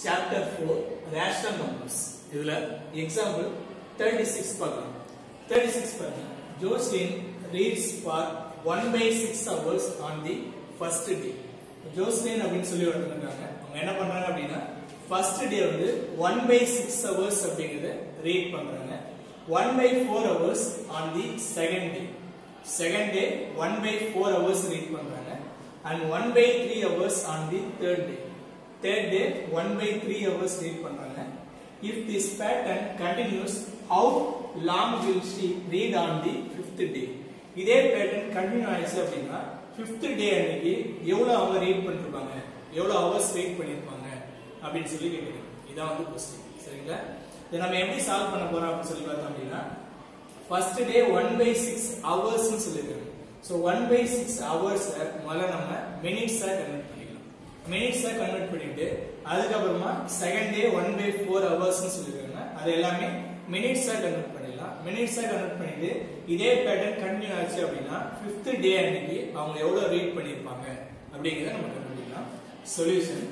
chapter four rational numbers இதுல example thirty six பார்க்கலாம் thirty six பாருங்க Jocelyn reads for one by six hours on the first day Jocelyn அப்படின்னு சொல்லி ஒருத்தருக்காங்க அவங்க என்ன பண்றாங்க அப்படின்னா ஃபர்ஸ்ட் டே வந்து ஒன் பை சிக்ஸ் ஹவர்ஸ் அப்படிங்கறத ரீட் பண்றாங்க one by four hours on the second day second day one by four hours read பண்றாங்க and one by three hours on the third day third day one by three hours read பண்றாங்க if this pattern continues how long will she read on the fifth day இதே pattern continue ஆயிடுச்சு அப்படின்னா fifth day அன்னைக்கு எவ்வளவு அவங்க read பண்ணிருப்பாங்க எவ்வளவு hours read பண்ணிருப்பாங்க அப்படின்னு சொல்லி கேட்குறீங்க இதான் வந்து கொஸ்டின் சரிங்களா இதை நம்ம எப்படி சால்வ் பண்ண போறோம் அப்படின்னு சொல்லி பார்த்தோம் அப்படின்னா first day one by six hours சொல்லிருக்காங்க so one by six hours முதல்ல நம்ம மினிட்ஸா கன்வெர்ட் பண்ணிக்கலாம் மினிட்ஸா கன்வெர்ட் பண்ணிட்டு அதுக்கப்புறமா second day one by four hours சொல்லிருக்காங்க அது எல்லாமே மினிட்ஸா கன்வெர்ட் பண்ணிடலாம் மினிட்ஸா கன்வெர்ட் பண்ணிட்டு இதே பேட்டர்ன் கண்டினியூ ஆச்சு அப்படின்னா ஃபிஃப்த் டே அன்னைக்கு அவங்க எவ்வளவு ரீட் பண்ணிருப்பாங்க அப்படிங்கறத நம்ம கண்டுபிடிக்கலாம் சொல்யூஷன்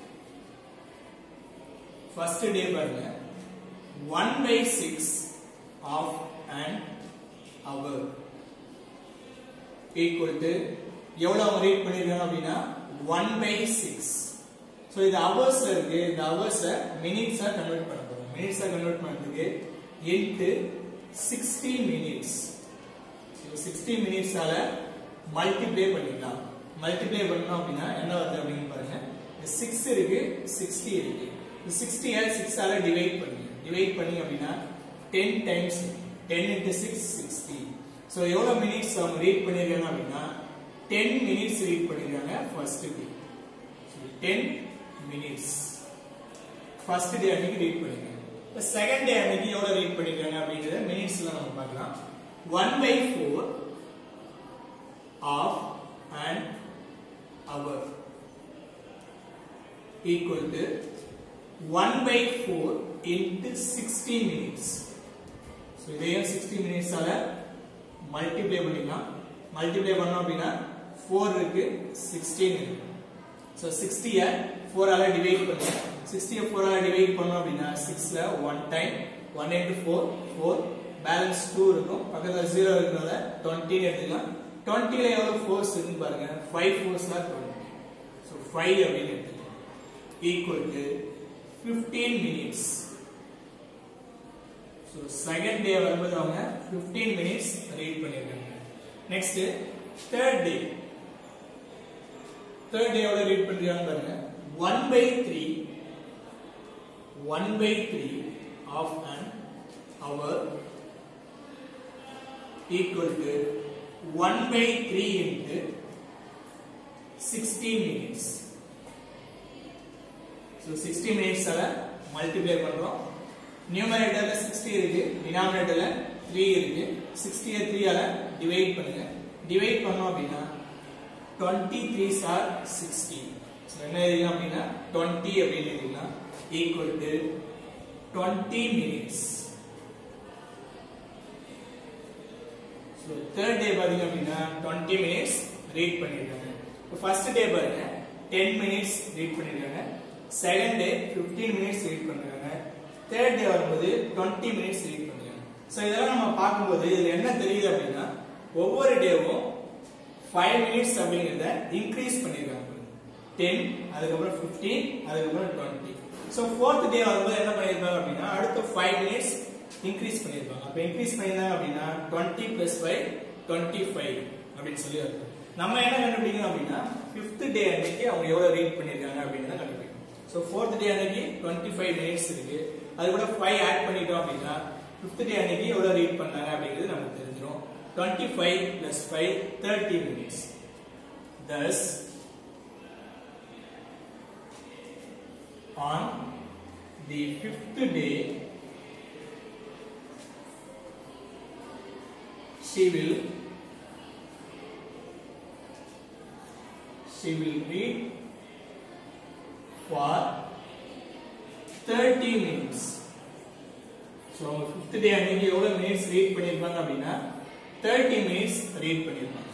ஃபர்ஸ்ட் டே பாருங்க one by six of and hour equal to எவ்வளவு அவங்க ரீட் பண்ணிருக்காங்க அப்படின்னா ஒன் பை சிக்ஸ் ஸோ இது ஹவர்ஸ் இருக்கு இந்த ஹவர்ஸ மினிட்ஸா கன்வெர்ட் பண்ண போறோம் மினிட்ஸா கன்வெர்ட் பண்றதுக்கு இன்ட்டு சிக்ஸ்டி மினிட்ஸ் சிக்ஸ்டி மினிட்ஸால மல்டிப்ளை பண்ணிக்கலாம் மல்டிப்ளை பண்ணோம் அப்படின்னா என்ன வருது அப்படின்னு பாருங்க சிக்ஸ் இருக்கு சிக்ஸ்டி இருக்கு சிக்ஸ்டியை சிக்ஸால டிவைட் பண்ணுங்க டிவைட் பண்ணி அப்படின்னா ten times ten into six sixty so எவ்வளோ மினிட்ஸ் அவங்க ரீட் பண்ணியிருக்காங்க அப்படின்னா டென் மினிட்ஸ் ரீட் பண்ணியிருக்காங்க first day ten minutes first day அன்னைக்கு ரீட் பண்ணிருக்காங்க இப்போ செகண்ட் டே அன்னைக்கு எவ்வளோ ரீட் பண்ணிருக்காங்க அப்படிங்கிறத மினிட்ஸ்ல நம்ம பார்க்கலாம் one by four of and hour equal to one by four into sixty minutes so இதையும் சிக்ஸ்டி மினிட்ஸால மல்டிப்ளை பண்ணிக்கலாம் மல்டிப்ளை பண்ணோம் அப்படின்னா ஃபோர் இருக்கு சிக்ஸ்டீன் இருக்கு ஸோ சிக்ஸ்டியை ஃபோரால டிவைட் பண்ணுங்க சிக்ஸ்டியை ஃபோரால டிவைட் பண்ணோம் அப்படின்னா சிக்ஸ்ல one time one into four four balance two இருக்கும் பக்கத்தில் ஜீரோ இருக்கிறத டுவெண்ட்டின்னு எடுத்துக்கலாம் டுவெண்ட்டில எவ்வளோ ஃபோர்ஸ் இருக்குன்னு பாருங்க ஃபைவ் ஃபோர்ஸ் தான் டுவெண்ட்டி ஸோ ஃபைவ் அப்படின்னு எடுத்துக்கலாம் equal to fifteen minutes so second day வரும்போது அவங்க ஃபிஃப்டீன் மினிட்ஸ் ரீட் பண்ணியிருக்காங்க next third day third day எவ்வளோ ரீட் பண்ணிருக்காங்க பாருங்க one by three one by three of an hour equal to one by three into sixty minutes so sixty மினிட்ஸால multiply பண்றோம் நியூமரேட்டர்ல sixty இருக்கு டினாமினேட்டர்ல த்ரீ இருக்கு சிக்ஸ்டியை த்ரீயால divide பண்ணுங்க டிவைட் பண்ணோம் அப்படின்னா twenty three sir sixty so என்ன எழுதிக்கலாம் அப்படின்னா டுவெண்ட்டி அப்படின்னு எழுதிக்கலாம் equal to twenty minutes so third day பார்த்தீங்க அப்படின்னா டுவெண்ட்டி மினிட்ஸ் ரீட் பண்ணியிருக்காங்க இப்போ ஃபர்ஸ்ட் டே பாருங்க டென் மினிட்ஸ் ரீட் பண்ணியிருக்காங்க second day fifteen minutes read பண்ணிருக்காங்க தேர்ட் டே வரும்போது டுவெண்ட்டி மினிட்ஸ் ரீட் பண்ணிருக்காங்க ஸோ இதெல்லாம் நம்ம பார்க்கும்போது இதில் என்ன தெரியுது அப்படின்னா ஒவ்வொரு டேவும் ஃபைவ் மினிட்ஸ் அப்படிங்கிறத இன்க்ரீஸ் பண்ணிருக்காங்க டென் அதுக்கப்புறம் ஃபிஃப்டீன் அதுக்கப்புறம் டுவெண்ட்டி ஸோ ஃபோர்த் டே வரும்போது என்ன பண்ணியிருக்காங்க அப்படின்னா அடுத்த ஃபைவ் மினிட்ஸ் இன்க்ரீஸ் பண்ணியிருப்பாங்க அப்போ இன்க்ரீஸ் பண்ணியிருந்தாங்க அப்படின்னா twenty plus five twenty five அப்படின்னு சொல்லி இருக்கும் நம்ம என்ன கண்டுபிடிக்கணும் அப்படின்னா ஃபிஃப்த் டே அன்னைக்கு அவங்க எவ்வளோ ரீட் பண்ணியிருக்காங்க அப்படின்னு தான் கண்டுபிடிக்கணும் ஸோ ஃபோர்த் டே அன்னைக்கு டுவெண்ட்டி ஃபைவ் மினிட்ஸ் இருக்கு அது கூட ஃபைவ் ஆட் பண்ணிட்டோம் அப்படின்னா ஃபிஃப்த் டே அன்னைக்கு எவ்வளோ ரீட் பண்ணாங்க அப்படிங்கிறது நமக்கு தெரிஞ்சிடும் twenty five plus five thirty minutes thus on the fifth day she will she will read for 30 minutes so அவங்க ஃபிஃப்த் டே அன்னைக்கு எவ்வளோ மினிட்ஸ் ரீட் பண்ணியிருப்பாங்க அப்படின்னா தேர்ட்டி மினிட்ஸ் ரீட் பண்ணியிருப்பாங்க